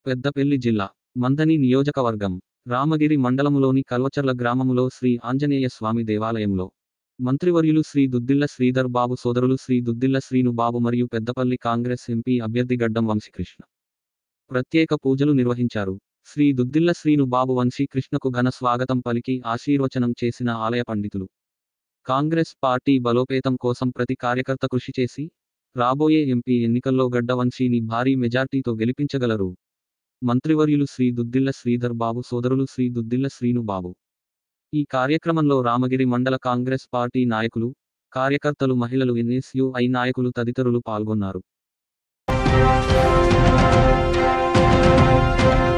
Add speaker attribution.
Speaker 1: పెద్దపెల్లి జిల్లా మందని నియోజకవర్గం రామగిరి మండలములోని కల్వచర్ల గ్రామములో శ్రీ ఆంజనేయ స్వామి దేవాలయంలో మంత్రివర్యులు శ్రీ దుద్దిల్ల శ్రీధర్ బాబు సోదరులు శ్రీ దుద్దిల్ల శ్రీను బాబు మరియు పెద్దపల్లి కాంగ్రెస్ ఎంపీ అభ్యర్థి గడ్డం వంశీకృష్ణ ప్రత్యేక పూజలు నిర్వహించారు శ్రీ దుద్దిల్ల శ్రీను బాబు వంశీకృష్ణకు ఘన స్వాగతం పలికి ఆశీర్వచనం చేసిన ఆలయ పండితులు కాంగ్రెస్ పార్టీ బలోపేతం కోసం ప్రతి కార్యకర్త కృషి చేసి రాబోయే ఎంపీ ఎన్నికల్లో గడ్డ వంశీని భారీ మెజార్టీతో గెలిపించగలరు మంత్రివర్యులు శ్రీ దుద్దిల్ల శ్రీధర్ బాబు సోదరులు శ్రీ దుద్దిల్ల శ్రీను బాబు ఈ కార్యక్రమంలో రామగిరి మండల కాంగ్రెస్ పార్టీ నాయకులు కార్యకర్తలు మహిళలు ఎన్ఎస్యుఐ నాయకులు తదితరులు పాల్గొన్నారు